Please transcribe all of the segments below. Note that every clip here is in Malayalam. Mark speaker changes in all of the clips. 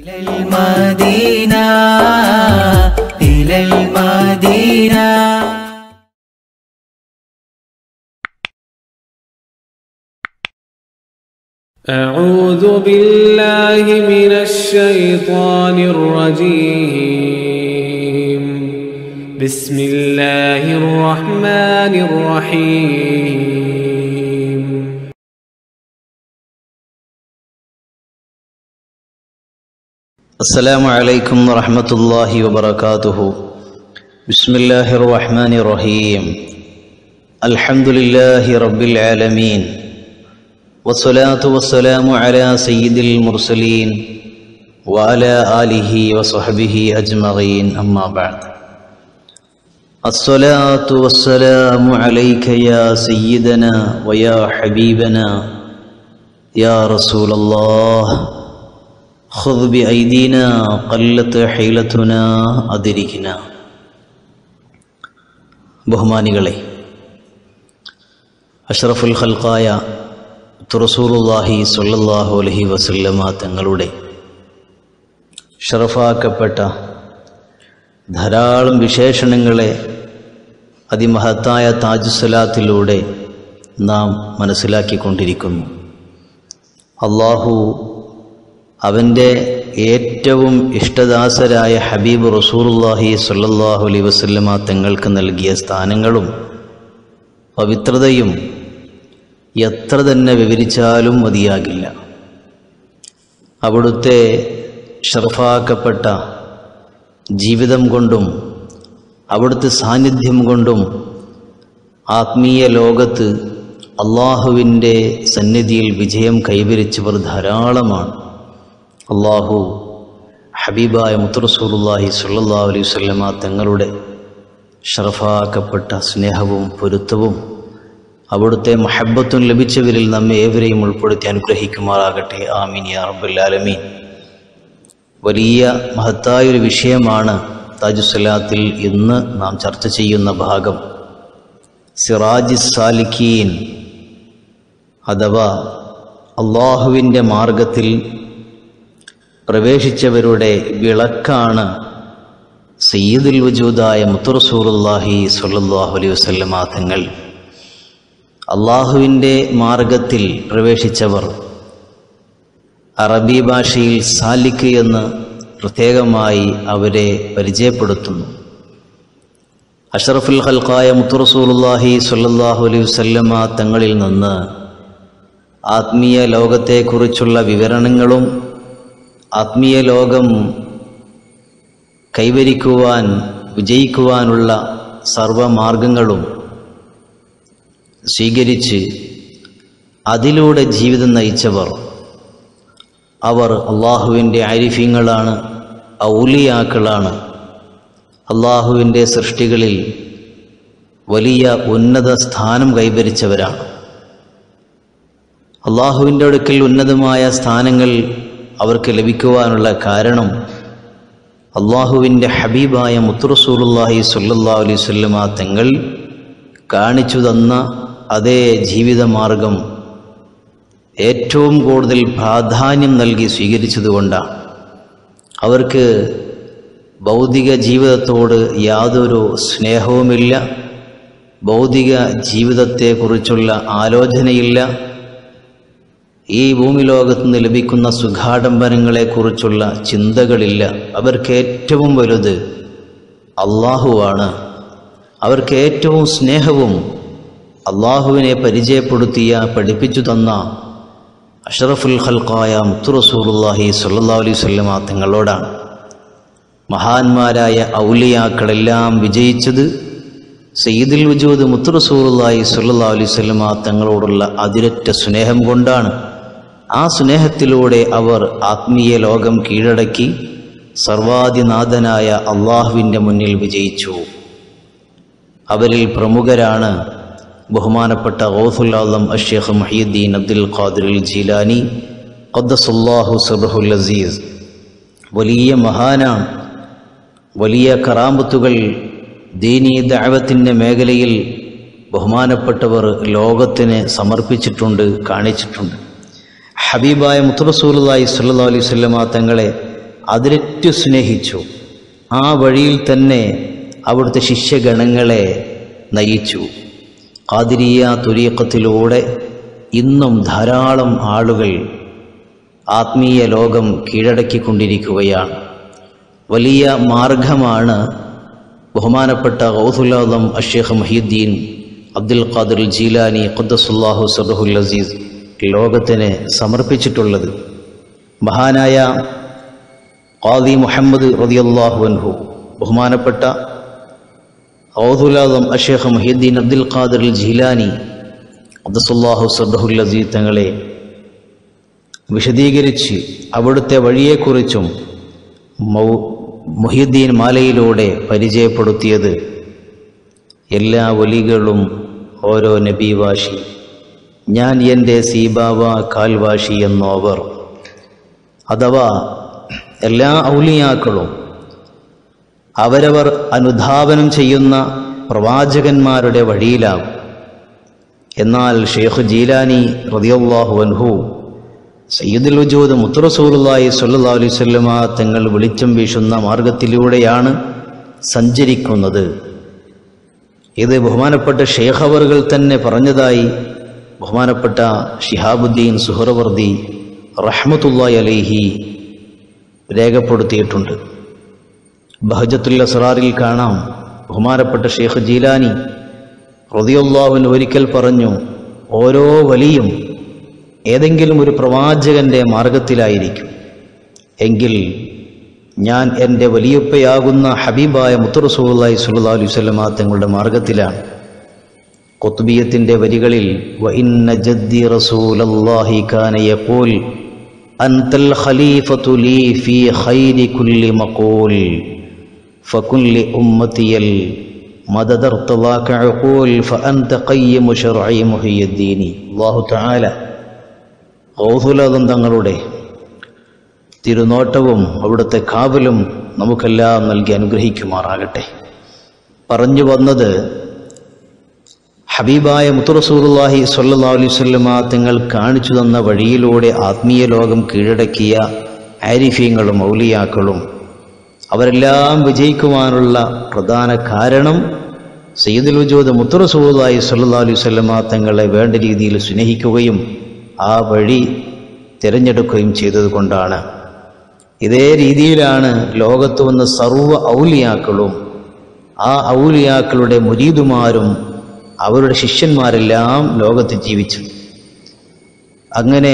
Speaker 1: إلى المدينة إلى المدينة
Speaker 2: أعوذ بالله من الشيطان الرجيم بسم الله الرحمن الرحيم
Speaker 3: السلام عليكم ورحمة الله وبركاته بسم الله الرحمن الرحيم الحمد لله رب العالمين والصلاة والسلام على سيد المرسلين وعلى آله وصحبه أجمعين أما بعد الصلاة والسلام عليك يا سيدنا ويا حبيبنا يا رسول الله خذ بأيدينا قلت حيلتنا أدركنا ബഹുമാനികളെ അഷ്റഫുൽ ഖൽഖായ തുറസൂറുല്ലാഹി സ്വല്ലല്ലാഹു അലൈഹി വസല്ലമ തങ്ങളുടെ ഷറഫാക്കപ്പെട്ട ധാരാളം വിശേഷണങ്ങളെ അതിമഹത്തായ താജുസലാത്തിലൂടെ നാം മനസ്സിലാക്കിക്കൊണ്ടിരിക്കുന്നു അള്ളാഹു അവൻ്റെ ഏറ്റവും ഇഷ്ടദാസരായ ഹബീബ് റസൂറുല്ലാഹി സ്വല്ലല്ലാഹു അലൈഹി വസല്ലമ തങ്ങൾക്ക് നൽകിയ സ്ഥാനങ്ങളും പവിത്രതയും എത്ര തന്നെ വിവരിച്ചാലും മതിയാകില്ല അവിടുത്തെ ഷർഫാക്കപ്പെട്ട ജീവിതം കൊണ്ടും അവിടുത്തെ സാന്നിധ്യം കൊണ്ടും ആത്മീയ ലോകത്ത് അള്ളാഹുവിൻ്റെ സന്നിധിയിൽ വിജയം കൈവരിച്ചവർ ധാരാളമാണ് അള്ളാഹു ഹബീബായ മുത്തറസൂറുല്ലാഹി സല്ലാ അലൈഹി വസല്ലമ തങ്ങളുടെ ഷറഫാക്കപ്പെട്ട സ്നേഹവും പൊരുത്തവും അവിടുത്തെ മഹബത്തും ലഭിച്ചവരിൽ നമ്മെ ഏവരെയും ഉൾപ്പെടുത്തി അനുഗ്രഹിക്കുമാറാകട്ടെ ആമീൻ യാ റബ്ബൽ ആലമീൻ വലിയ മഹത്തായൊരു വിഷയമാണ് താജുസലാത്തിൽ ഇന്ന് നാം ചർച്ച ചെയ്യുന്ന ഭാഗം സിറാജി സാലിക്കീൻ അഥവാ അള്ളാഹുവിൻ്റെ മാർഗത്തിൽ പ്രവേശിച്ചവരുടെ വിളക്കാണ് സയ്യിദുൽ വജൂദായ മുത്തുറസൂറുല്ലാഹി സ്വല്ലല്ലാഹു അലൈഹി വസല്ലമ തങ്ങൾ അള്ളാഹുവിൻ്റെ മാർഗത്തിൽ പ്രവേശിച്ചവർ അറബി ഭാഷയിൽ സാലിക്ക് എന്ന് പ്രത്യേകമായി അവരെ പരിചയപ്പെടുത്തുന്നു അഷറഫുൽ ഖൽഖായ മുത്തുറസൂലുല്ലാഹി സ്വല്ലല്ലാഹു അലൈഹി വസല്ലമ തങ്ങളിൽ നിന്ന് ആത്മീയ ലോകത്തെക്കുറിച്ചുള്ള വിവരണങ്ങളും ആത്മീയ ലോകം കൈവരിക്കുവാൻ വിജയിക്കുവാനുള്ള സർവമാർഗങ്ങളും സ്വീകരിച്ച് അതിലൂടെ ജീവിതം നയിച്ചവർ അവർ അള്ളാഹുവിൻ്റെ ആരിഫ്യങ്ങളാണ് ഔലിയാക്കളാണ് അള്ളാഹുവിൻ്റെ സൃഷ്ടികളിൽ വലിയ ഉന്നത സ്ഥാനം കൈവരിച്ചവരാണ് അള്ളാഹുവിൻ്റെ അടുക്കൽ ഉന്നതമായ സ്ഥാനങ്ങൾ അവർക്ക് ലഭിക്കുവാനുള്ള കാരണം അള്ളാഹുവിൻ്റെ ഹബീബായ മുത്തുറസൂലുല്ലാഹി സല്ലാ അലൈഹി സ്വല്ലമ തങ്ങൾ കാണിച്ചു തന്ന അതേ ജീവിതമാർഗം ഏറ്റവും കൂടുതൽ പ്രാധാന്യം നൽകി സ്വീകരിച്ചതുകൊണ്ടാണ് അവർക്ക് ഭൗതിക ജീവിതത്തോട് യാതൊരു സ്നേഹവുമില്ല ഭൗതിക ജീവിതത്തെക്കുറിച്ചുള്ള ആലോചനയില്ല ഈ ഭൂമി ലോകത്ത് നിന്ന് ലഭിക്കുന്ന സുഖാഡംബരങ്ങളെക്കുറിച്ചുള്ള ചിന്തകളില്ല അവർക്ക് ഏറ്റവും വലുത് അള്ളാഹുവാണ് അവർക്ക് ഏറ്റവും സ്നേഹവും അള്ളാഹുവിനെ പരിചയപ്പെടുത്തിയ പഠിപ്പിച്ചു തന്ന അഷറഫുൽ ഖൽഖായ മുത്തുറസൂലുല്ലാഹി സല്ലാ അലൈഹി സ്വല്ലമ തങ്ങളോടാണ് മഹാന്മാരായ ഔലിയാക്കളെല്ലാം വിജയിച്ചത് സയ്യിദുൽ വജൂദ് മുത്തുറസൂലുല്ലാഹി സല്ലാ അലൈഹി സ്വല്ലമ തങ്ങളോടുള്ള അതിരറ്റ സ്നേഹം കൊണ്ടാണ് ആ സ്നേഹത്തിലൂടെ അവർ ആത്മീയ ലോകം കീഴടക്കി സർവാദിനാഥനായ അള്ളാഹുവിൻ്റെ മുന്നിൽ വിജയിച്ചു അവരിൽ പ്രമുഖരാണ് ബഹുമാനപ്പെട്ട ഗൗസുൽ ആലം അഷേഖ് മഹിയുദ്ദീൻ അബ്ദുൽ ഖാദിർ ജീലാനി ഖദ്ദസുല്ലാഹു സബഹുൽ അസീസ് വലിയ മഹാനാണ് വലിയ കറാമ്പത്തുകൾ ദീനീ ദഅവത്തിൻ്റെ മേഖലയിൽ ബഹുമാനപ്പെട്ടവർ ലോകത്തിന് സമർപ്പിച്ചിട്ടുണ്ട് കാണിച്ചിട്ടുണ്ട് ഹബീബായ മുത്തുറസൂലായി സല്ലാ അലൈഹി സ്വല്ലമ തങ്ങളെ അതിരറ്റു സ്നേഹിച്ചു ആ വഴിയിൽ തന്നെ അവിടുത്തെ ശിഷ്യഗണങ്ങളെ നയിച്ചു ഖാദിരിയ തുരീക്കത്തിലൂടെ ഇന്നും ധാരാളം ആളുകൾ ആത്മീയ ലോകം കീഴടക്കിക്കൊണ്ടിരിക്കുകയാണ് വലിയ മാർഗമാണ് ബഹുമാനപ്പെട്ട ഗൗസുല്ലാദം അഷേഖ് മഹീദ്ദീൻ അബ്ദുൽ ഖാദിർ ജീലാനി ഖുദ്ദസുല്ലാഹു സറഹുൽ അസീസ് ലോകത്തിന് സമർപ്പിച്ചിട്ടുള്ളത് മഹാനായ ഖാദി മുഹമ്മദ് റതിയല്ലാഹു അൻഹു ബഹുമാനപ്പെട്ട ഔദുലാദം അഷേഖ് മഹീദ്ദീൻ അബ്ദുൽ ഖാദിർ ജീലാനി ഖുദ്ദസുല്ലാഹു സറഹുൽ അസീസ് തങ്ങളെ വിശദീകരിച്ച് അവിടുത്തെ വഴിയെക്കുറിച്ചും മൗ മുഹിദ്ദീൻ മാലയിലൂടെ പരിചയപ്പെടുത്തിയത് എല്ലാ ഒലികളും ഓരോ നബീവാശി ഞാൻ എൻ്റെ സീബാവ കാൽവാശി എന്നോവർ അഥവാ എല്ലാ ഔലിയാക്കളും അവരവർ അനുധാവനം ചെയ്യുന്ന പ്രവാചകന്മാരുടെ വഴിയിലാകും എന്നാൽ ഷെയ്ഖ് ജീലാനി റതിയല്ലാഹു അൻഹു സയ്യിദുൽ വജൂദ് മുത്തറസൂലുള്ളാഹി സ്വല്ലല്ലാഹു അലൈഹി വസല്ലമ തങ്ങൾ വെളിച്ചം വീശുന്ന മാർഗത്തിലൂടെയാണ് സഞ്ചരിക്കുന്നത് ഇത് ബഹുമാനപ്പെട്ട ഷേഖ് അവറുകൾ തന്നെ പറഞ്ഞതായി ബഹുമാനപ്പെട്ട ഷിഹാബുദ്ദീൻ സുഹറവർദി റഹ്മത്തുള്ളാഹി അലൈഹി രേഖപ്പെടുത്തിയിട്ടുണ്ട് ബഹജത്തുൽ അസ്റാറിൽ കാണാം ബഹുമാനപ്പെട്ട ഷേഖ് ജീലാനി റതിയുള്ളാഹുവിൻ ഒരിക്കൽ പറഞ്ഞു ഓരോ വലിയും ഏതെങ്കിലും ഒരു പ്രവാചകന്റെ മാർഗത്തിലായിരിക്കും എങ്കിൽ ഞാൻ എൻ്റെ വലിയുപ്പയാകുന്ന ഹബീബായ മുത്തുറസൂലി സുല്ലാ അലൈഹി സ്വലമ തങ്ങളുടെ മാർഗത്തിലാണ് കൊത്തുബിയത്തിൻ്റെ വരികളിൽ വഇന്ന ജദ്ദി റസൂലല്ലാഹി കാന യഖൂൽ അൻതൽ ഖലീഫതു ലീ ഫീ ഖൈരി കുല്ലി മഖൂൽ فكن لأمتي المدد ارتضاك عقول فأنت قيم شرعي محي الدين الله تعالى ഗൗസുലാദം തങ്ങളുടെ തിരുനോട്ടവും അവിടുത്തെ കാവലും നമുക്കെല്ലാം നൽകി അനുഗ്രഹിക്കുമാറാകട്ടെ പറഞ്ഞു വന്നത് ഹബീബായ മുത്തുറസൂറുല്ലാഹി സല്ലാ അലൈഹി സ്വല്ലമ തങ്ങൾ കാണിച്ചു തന്ന വഴിയിലൂടെ ആത്മീയ ലോകം കീഴടക്കിയ ആരിഫ്യങ്ങളും ഔലിയാക്കളും അവരെല്ലാം വിജയിക്കുവാനുള്ള പ്രധാന കാരണം സയ്യിദുൽ വജൂദ് മുത്തുറസൂറുല്ലാഹി സല്ലാ അലൈഹി സ്വല്ലമ തങ്ങളെ വേണ്ട രീതിയിൽ സ്നേഹിക്കുകയും ആ വഴി തിരഞ്ഞെടുക്കുകയും ചെയ്തതുകൊണ്ടാണ് ഇതേ രീതിയിലാണ് ലോകത്ത് വന്ന സർവ്വ ഔലിയാക്കളും ആ ഔലിയാക്കളുടെ മുരീദുമാരും അവരുടെ ശിഷ്യന്മാരെല്ലാം ലോകത്ത് ജീവിച്ചു അങ്ങനെ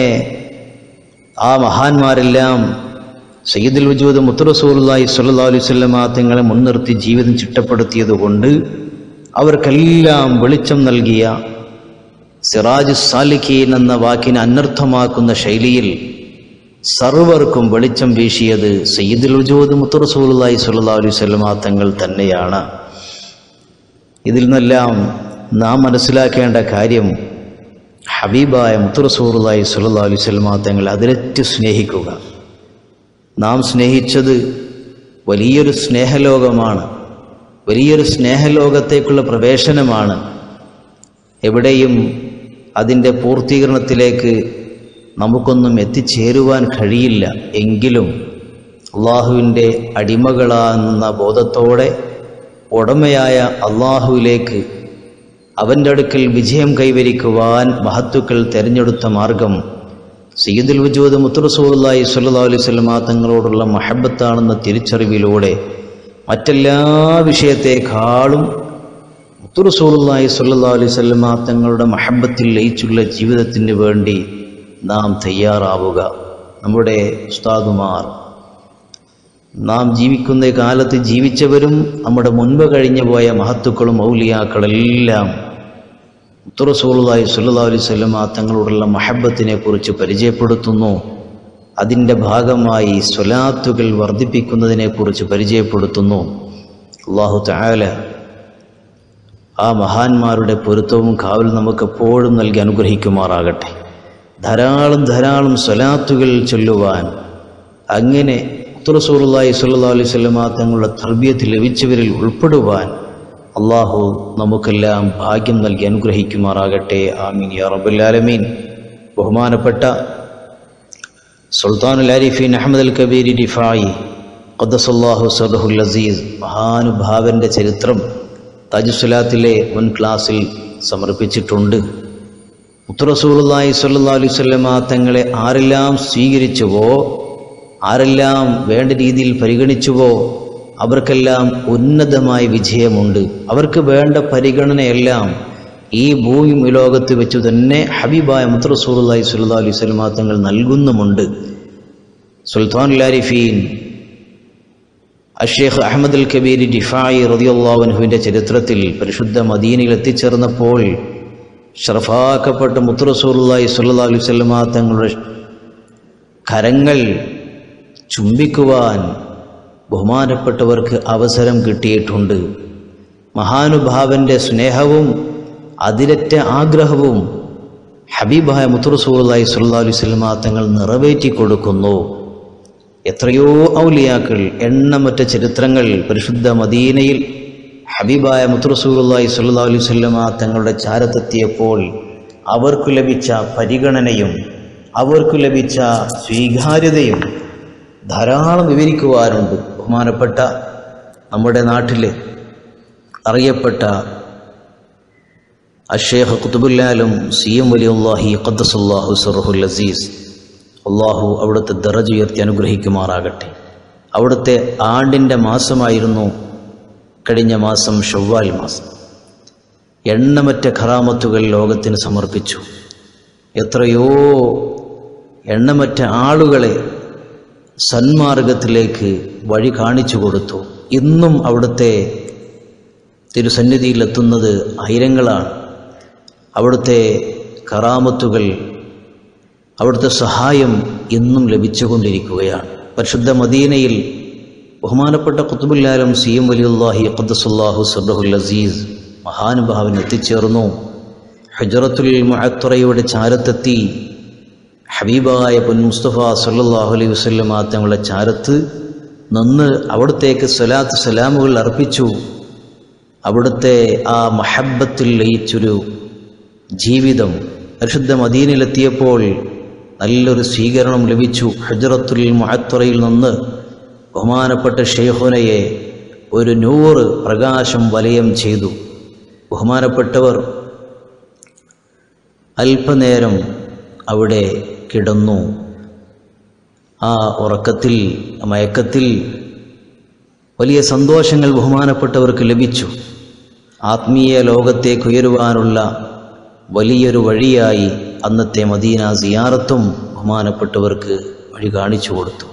Speaker 3: ആ മഹാന്മാരെല്ലാം സയ്യിദുൽ വജൂദ് മുത്തറസൂലുള്ളാഹി സ്വല്ലല്ലാഹു അലൈഹി വസല്ലമ തങ്ങളെ മുൻനിർത്തി ജീവിതം ചിട്ടപ്പെടുത്തിയത് കൊണ്ട് അവർക്കെല്ലാം വെളിച്ചം നൽകിയ സിറാജ് സാലിഖീൻ എന്ന വാക്കിനെ അനർത്ഥമാക്കുന്ന ശൈലിയിൽ സർവർക്കും വെളിച്ചം വീശിയത് സയ്യിദുൽ വജൂദ് മുത്തറസൂലുള്ളാഹി സ്വല്ലല്ലാഹു അലൈഹി വസല്ലമ തങ്ങൾ തന്നെയാണ് ഇതിൽ നിന്നെല്ലാം നാം മനസ്സിലാക്കേണ്ട കാര്യം ഹബീബായ മുത്തറസൂറുല്ലാഹി സ്വല്ലല്ലാഹു അലൈഹി വസല്ലമ തങ്ങൾ അതിരറ്റ് സ്നേഹിക്കുക നാം സ്നേഹിച്ചത് വലിയൊരു സ്നേഹലോകമാണ് വലിയൊരു സ്നേഹലോകത്തേക്കുള്ള പ്രവേശനമാണ് എവിടെയും അതിൻ്റെ പൂർത്തീകരണത്തിലേക്ക് നമുക്കൊന്നും എത്തിച്ചേരുവാൻ കഴിയില്ല എങ്കിലും അള്ളാഹുവിൻ്റെ അടിമകളാകുന്ന ബോധത്തോടെ ഉടമയായ അള്ളാഹുവിലേക്ക് അവൻ്റെ അടുക്കൽ വിജയം കൈവരിക്കുവാൻ മഹത്തുക്കൾ തിരഞ്ഞെടുത്ത മാർഗം സയ്യിദുൽ വജൂദ് മുത്തുറസൂല്ലായി സല്ലാ അലൈഹി സ്വലമ തങ്ങളോടുള്ള മഹബത്താണെന്ന തിരിച്ചറിവിലൂടെ മറ്റെല്ലാ വിഷയത്തെക്കാളും മുത്തുറസൂലുള്ളാഹി സ്വല്ലല്ലാഹു അലൈഹി വസല്ലമ തങ്ങളുടെ മഹബത്തിൽ ലയിച്ചുള്ള ജീവിതത്തിന് വേണ്ടി നാം തയ്യാറാവുക നമ്മുടെ ഉസ്താദുമാർ നാം ജീവിക്കുന്ന കാലത്ത് ജീവിച്ചവരും നമ്മുടെ മുൻപ് കഴിഞ്ഞു പോയ മഹത്തുക്കളും ഔലിയാക്കളെല്ലാം മുത്തുറസൂലുള്ളാഹി സ്വല്ലല്ലാഹു അലൈഹി വസല്ലമ തങ്ങളോടുള്ള മഹബത്തിനെ കുറിച്ച് പരിചയപ്പെടുത്തുന്നു അതിൻ്റെ ഭാഗമായി സ്വലാത്തുകൾ വർദ്ധിപ്പിക്കുന്നതിനെ കുറിച്ച് പരിചയപ്പെടുത്തുന്നു അള്ളാഹു തആല ആ മഹാന്മാരുടെ പൊരുത്തവും കാവൽ നമുക്ക് എപ്പോഴും നൽകി അനുഗ്രഹിക്കുമാറാകട്ടെ ധാരാളം ധാരാളം സ്വലാത്തുകൾ ചൊല്ലുവാൻ അങ്ങനെ ഉത്തറസൂറുല്ലായി സല്ലാ അലൈഹി സ്വലമ തങ്ങളുടെ തർബീയത്തിൽ ലഭിച്ചവരിൽ ഉൾപ്പെടുവാൻ അള്ളാഹു നമുക്കെല്ലാം ഭാഗ്യം നൽകി അനുഗ്രഹിക്കുമാറാകട്ടെ ആമീൻ യാ റബ്ബുല്ലാലമീൻ ബഹുമാനപ്പെട്ട സുൽത്താനുൽ ആരിഫീൻ അഹമ്മദ് അൽ കബീർ ഡിഫായി ഖദ്ദസല്ലാഹു സദഹുൽ അസീസ് മഹാനുഭാവന്റെ ചരിത്രം താജുസുലാത്തിലെ മുൻ ക്ലാസ്സിൽ സമർപ്പിച്ചിട്ടുണ്ട് മുത്തുറസൂലുള്ളാഹി സ്വല്ലല്ലാഹു അലൈഹി വസല്ലമ തങ്ങളെ ആരെല്ലാം സ്വീകരിച്ചുവോ ആരെല്ലാം വേണ്ട രീതിയിൽ പരിഗണിച്ചുവോ അവർക്കെല്ലാം ഉന്നതമായ വിജയമുണ്ട് അവർക്ക് വേണ്ട പരിഗണനയെല്ലാം ഈ ഭൂമി ലോകത്ത് വെച്ചു തന്നെ ഹബീബായ മുത്തറസൂലി സുല്ലാ അലൈഹി സ്വലമാ തങ്ങൾ നൽകുന്നുമുണ്ട് സുൽത്താൻ ലാരിഫീൻ അഷേഖ് അഹമ്മദ് അൽ കബീർ ഡിഫായി റതിയുള്ളാഹുവിൻ്റെ ചരിത്രത്തിൽ പരിശുദ്ധ മദീനയിൽ എത്തിച്ചേർന്നപ്പോൾ ഷറഫാക്കപ്പെട്ട മുത്തറസൂലി സുല്ലാ അലൈഹി സ്വലമാ തങ്ങളുടെ കരങ്ങൾ ചുംബിക്കുവാൻ ബഹുമാനപ്പെട്ടവർക്ക് അവസരം കിട്ടിയിട്ടുണ്ട് മഹാനുഭാവന്റെ സ്നേഹവും അതിരറ്റ ആഗ്രഹവും ഹബീബായ മുത്തുറസൂലായി സുല്ലാ അലൈഹി സ്വലമ തങ്ങൾ നിറവേറ്റി കൊടുക്കുന്നു എത്രയോ ഔലിയാക്കൾ എണ്ണമറ്റ ചരിത്രങ്ങൾ പരിശുദ്ധ മദീനയിൽ ഹബീബായ മുത്തുറസൂലായി സുല്ലാ അലൈഹി സ്വലമ തങ്ങളുടെ ചാരത്തെത്തിയപ്പോൾ അവർക്ക് ലഭിച്ച പരിഗണനയും അവർക്ക് ലഭിച്ച സ്വീകാര്യതയും ധാരാളം വിവരിക്കുവാനുണ്ട് ബഹുമാനപ്പെട്ട നമ്മുടെ നാട്ടിലെ അറിയപ്പെട്ട അഷേഖ് കുത്തുബുല്ലാലും സി എം വലിയുല്ലാഹി ഖദ്ദസുല്ലാഹു സറഹുൽ അസീസ് അള്ളാഹു അവിടുത്തെ ദറജ് ഉയർത്തി അനുഗ്രഹിക്കുമാറാകട്ടെ അവിടുത്തെ ആണ്ടിൻ്റെ മാസമായിരുന്നു കഴിഞ്ഞ മാസം ഷവ്വാൽ മാസം എണ്ണമറ്റ ഖറാമത്തുകൾ ലോകത്തിന് സമർപ്പിച്ചു എത്രയോ എണ്ണമറ്റ ആളുകളെ സന്മാർഗത്തിലേക്ക് വഴി കാണിച്ചു കൊടുത്തു ഇന്നും അവിടുത്തെ തിരുസന്നിധിയിലെത്തുന്നത് ആയിരങ്ങളാണ് അവിടുത്തെ കറാമത്തുകൾ അവിടുത്തെ സഹായം ഇന്നും ലഭിച്ചുകൊണ്ടിരിക്കുകയാണ് പരിശുദ്ധ മദീനയിൽ ബഹുമാനപ്പെട്ട കുത്തുബുല്ലാലും സി എം വലിയുല്ലാഹി ഖദ്ദസുല്ലാഹു സബ്രഹുൽ അസീസ് മഹാനുഭാവൻ എത്തിച്ചേർന്നു ഹജറത്തുൽ മുഅത്തുറയുടെ ചാരത്തെത്തി ഹബീബായ പൊൻ മുസ്തഫ സല്ലാഹു അലൈഹി വസ്ലമ തങ്ങളുടെ ചാരത്ത് നിന്ന് അവിടത്തേക്ക് സ്വലാത്ത് സലാമുകൾ അർപ്പിച്ചു അവിടുത്തെ ആ മഹബത്തിൽ ലയിച്ചൊരു ജീവിതം പരിശുദ്ധ മദീനിലെത്തിയപ്പോൾ നല്ലൊരു സ്വീകരണം ലഭിച്ചു ഹജറത്തുൽ മുഅത്തുറയിൽ നിന്ന് ബഹുമാനപ്പെട്ട ഷെയ്ഖുനയെ ഒരു നൂറ് പ്രകാശം വലയം ചെയ്തു ബഹുമാനപ്പെട്ടവർ അല്പനേരം അവിടെ കിടന്നു ആ ഉറക്കത്തിൽ ആ മയക്കത്തിൽ വലിയ സന്തോഷങ്ങൾ ബഹുമാനപ്പെട്ടവർക്ക് ലഭിച്ചു ആത്മീയ ലോകത്തേക്ക് ഉയരുവാനുള്ള വലിയൊരു വഴിയായി അന്നത്തെ മദീന സിയാറത്തും ബഹുമാനപ്പെട്ടവർക്ക് വഴി കാണിച്ചു കൊടുത്തു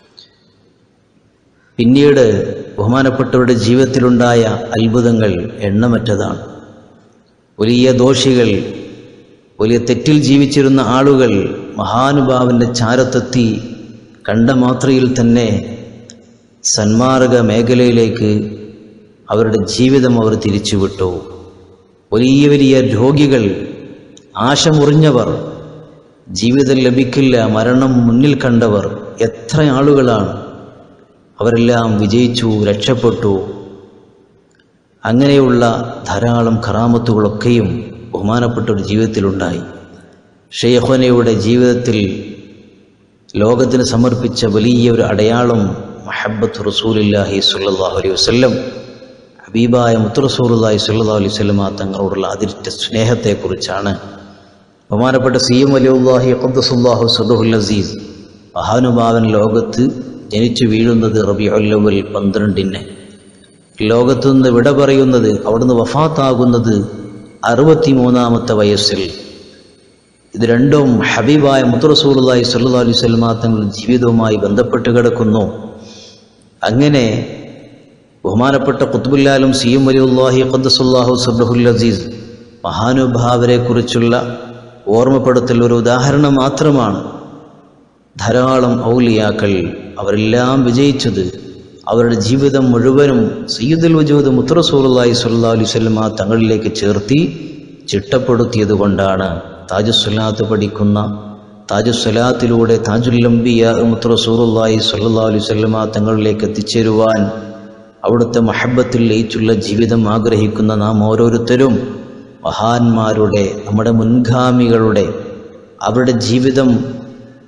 Speaker 3: പിന്നീട് ബഹുമാനപ്പെട്ടവരുടെ ജീവിതത്തിലുണ്ടായ അത്ഭുതങ്ങൾ എണ്ണമറ്റതാണ് വലിയ ദോഷികൾ വലിയ തെറ്റിൽ ജീവിച്ചിരുന്ന ആളുകൾ മഹാനുഭാവന്റെ ചാരത്തെത്തി കണ്ട മാത്രയിൽ തന്നെ സന്മാർഗ മേഖലയിലേക്ക് അവരുടെ ജീവിതം അവർ തിരിച്ചുവിട്ടു വലിയ വലിയ രോഗികൾ ആശ മുറിഞ്ഞവർ ജീവിതം ലഭിക്കില്ല മരണം മുന്നിൽ കണ്ടവർ എത്ര ആളുകളാണ് അവരെല്ലാം വിജയിച്ചു രക്ഷപ്പെട്ടു അങ്ങനെയുള്ള ധാരാളം കറാമത്തുകളൊക്കെയും ബഹുമാനപ്പെട്ട ഒരു ജീവിതത്തിലുണ്ടായി ഷെയ്ഖോനയുടെ ജീവിതത്തിൽ ലോകത്തിന് സമർപ്പിച്ച വലിയ ഒരു അടയാളം മഹബത്ത് റസൂലില്ലാഹി സുല്ലാഹു അലൈഹി വസ്ല്ലം ഹബീബായ മുത്തുറസൂറുല്ലാഹി സുല്ലാ അലൈഹി സ്വലമ തങ്ങളോടുള്ള അതിരിറ്റ സ്നേഹത്തെക്കുറിച്ചാണ് ബഹുമാനപ്പെട്ട സി എം അലിയുല്ലാഹി ഖദ്ദസുല്ലാഹു സദുഹുൽ അസീസ് മഹാനുഭാവൻ ലോകത്ത് ജനിച്ചു വീഴുന്നത് റബിയുല്ലവൽ പന്ത്രണ്ടിന് ലോകത്തു നിന്ന് വിട പറയുന്നത് അവിടുന്ന് വഫാത്താകുന്നത് അറുപത്തിമൂന്നാമത്തെ വയസ്സിൽ ഇത് രണ്ടും ഹബീബായ മുത്തുറസൂലുള്ളാഹി സ്വല്ലല്ലാഹു അലൈഹി വസല്ലമ തങ്ങളുടെ ജീവിതവുമായി ബന്ധപ്പെട്ട് കിടക്കുന്നു അങ്ങനെ ബഹുമാനപ്പെട്ട ഖുത്ബുല്ലാലും സി എം വലിയുല്ലാഹി ഖദ്ദസുല്ലാഹു സബ്രഹുൽ അസീസ് മഹാനുഭാവരെ കുറിച്ചുള്ള ഓർമ്മപ്പെടുത്തൽ ഒരു ഉദാഹരണം മാത്രമാണ് ധാരാളം ഔലിയാക്കൾ അവരെല്ലാം വിജയിച്ചത് അവരുടെ ജീവിതം മുഴുവനും സയ്യിദുൽ വജൂദ് മുത്തറസൂറുല്ലാഹി സ്വല്ലല്ലാഹു അലൈഹി വസല്ലമ തങ്ങളിലേക്ക് ചേർത്തി ചിട്ടപ്പെടുത്തിയത് കൊണ്ടാണ് താജുസ്വലാത്ത് പഠിക്കുന്ന താജുസ്വലാത്തിലൂടെ താജുല്ലംബിയ മുത്തറസൂറുല്ലാഹി സ്വല്ലല്ലാഹു അലൈഹി വസല്ലമ തങ്ങളിലേക്ക് എത്തിച്ചേരുവാൻ അവിടുത്തെ മഹബത്തിൽ ലയിച്ചുള്ള ജീവിതം ആഗ്രഹിക്കുന്ന നാം ഓരോരുത്തരും മഹാന്മാരുടെ നമ്മുടെ മുൻഗാമികളുടെ അവരുടെ ജീവിതം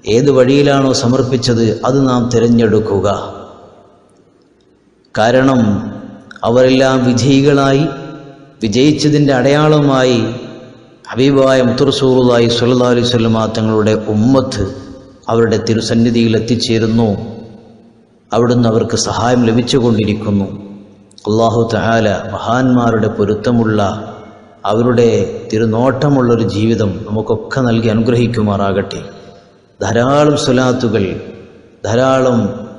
Speaker 3: ഏത് വഴിയിലാണോ സമർപ്പിച്ചത് അത് നാം തിരഞ്ഞെടുക്കുക കാരണം അവരെല്ലാം വിജയികളായി വിജയിച്ചതിൻ്റെ അടയാളമായി ഹബീബായ മുത്തുറസൂറുലായി സല്ലാ അലൈഹി സ്വലമ തങ്ങളുടെ ഉമ്മത്ത് അവരുടെ തിരുസന്നിധിയിൽ എത്തിച്ചേരുന്നു അവിടുന്ന് അവർക്ക് സഹായം ലഭിച്ചുകൊണ്ടിരിക്കുന്നു അള്ളാഹു തആല മഹാന്മാരുടെ പൊരുത്തമുള്ള അവരുടെ തിരുനോട്ടമുള്ളൊരു ജീവിതം നമുക്കൊക്കെ നൽകി അനുഗ്രഹിക്കുമാറാകട്ടെ ധാരാളം സ്വലാത്തുകൾ ധാരാളം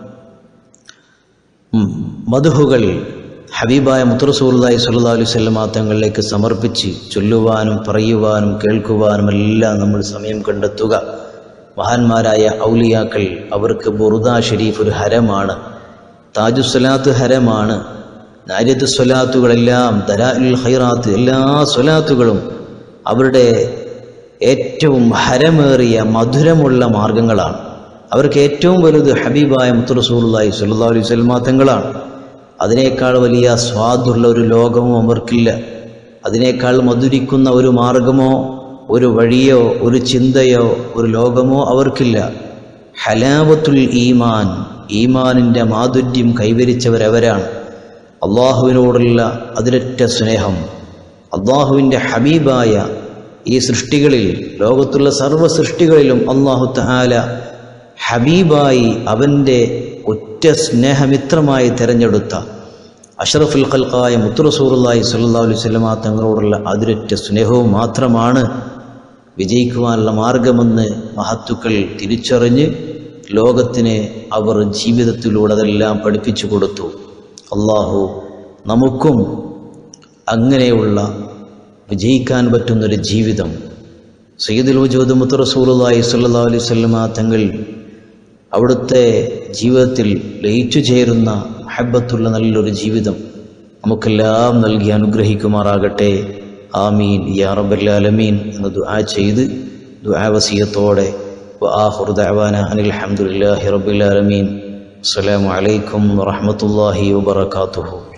Speaker 3: ഉം, മധുഹുകൾ ഹബീബായ മുത്തറസൂർലായി സല്ലാ അലൈഹി സ്വല്ലമ തങ്ങളിലേക്ക് സമർപ്പിച്ച് ചൊല്ലുവാനും പറയുവാനും കേൾക്കുവാനും എല്ലാം നമ്മൾ സമയം കണ്ടെത്തുക മഹാന്മാരായ ഔലിയാക്കൾ അവർക്ക് ബുറുദ ഷരീഫ് ഒരു ഹരമാണ് താജുസ്വലാത്ത് ഹരമാണ് നാര്യത്ത് സ്വലാത്തുകളെല്ലാം ദരാഉൽ ഖൈറാത്ത് എല്ലാ സ്വലാത്തുകളും അവരുടെ ഏറ്റവും ഹരമേറിയ മധുരമുള്ള മാർഗങ്ങളാണ് അവർക്ക് ഏറ്റവും വലുത് ഹബീബായ മുത്തുറസൂറുല്ലായി സല്ലാ അലൈഹി സ്വലമാ തങ്ങളാണ് അതിനേക്കാൾ വലിയ സ്വാദുള്ള ഒരു ലോകമോ അവർക്കില്ല അതിനേക്കാൾ മധുരിക്കുന്ന ഒരു മാർഗമോ ഒരു വഴിയോ ഒരു ചിന്തയോ ഒരു ലോകമോ അവർക്കില്ല ഹലാവത്തുൽ ഈമാൻ ഈമാനിൻ്റെ മാധുര്യം കൈവരിച്ചവരവരാണ് അള്ളാഹുവിനോടുള്ള അതിരറ്റ സ്നേഹം അള്ളാഹുവിൻ്റെ ഹബീബായ ഈ സൃഷ്ടികളിൽ ലോകത്തുള്ള സർവ്വ സൃഷ്ടികളിലും അള്ളാഹു തആല ഹബീബായി അവൻ്റെ ഒറ്റ സ്നേഹമിത്രമായി തിരഞ്ഞെടുത്ത അഷറഫുൽ ഖൽക്കായ മുത്തുറസൂറുല്ലായി സല്ലാ അലൈഹി സ്വലമ തങ്ങളോടുള്ള അതിരറ്റ സ്നേഹവും മാത്രമാണ് വിജയിക്കുവാനുള്ള മാർഗമെന്ന് മഹത്തുക്കൾ തിരിച്ചറിഞ്ഞ് ലോകത്തിന് അവർ ജീവിതത്തിലൂടെ അതെല്ലാം പഠിപ്പിച്ചു കൊടുത്തു അള്ളാഹു നമുക്കും അങ്ങനെയുള്ള വിജയിക്കാൻ പറ്റുന്നൊരു ജീവിതം സയ്യിദുൽ വജൂദ് മുത്തറസൂറുല്ലായി സല്ലാ അലൈഹി സ്വല്ലമ തങ്ങൾ അവിടുത്തെ ജീവിതത്തിൽ ലയിച്ചു ചേരുന്ന ഹബ്ബത്തുള്ള നല്ലൊരു ജീവിതം നമുക്കെല്ലാം നൽകി അനുഗ്രഹിക്കുമാറാകട്ടെ ആമീൻ യാ റബ്ബല്ലാലമീൻ എന്ന് ദുആ ചെയ്ത് ദുആ വസിയത്തോടെ وآخر دعوانا أن الحمد لله رب العالمين السلام عليكم ورحمة الله وبركاته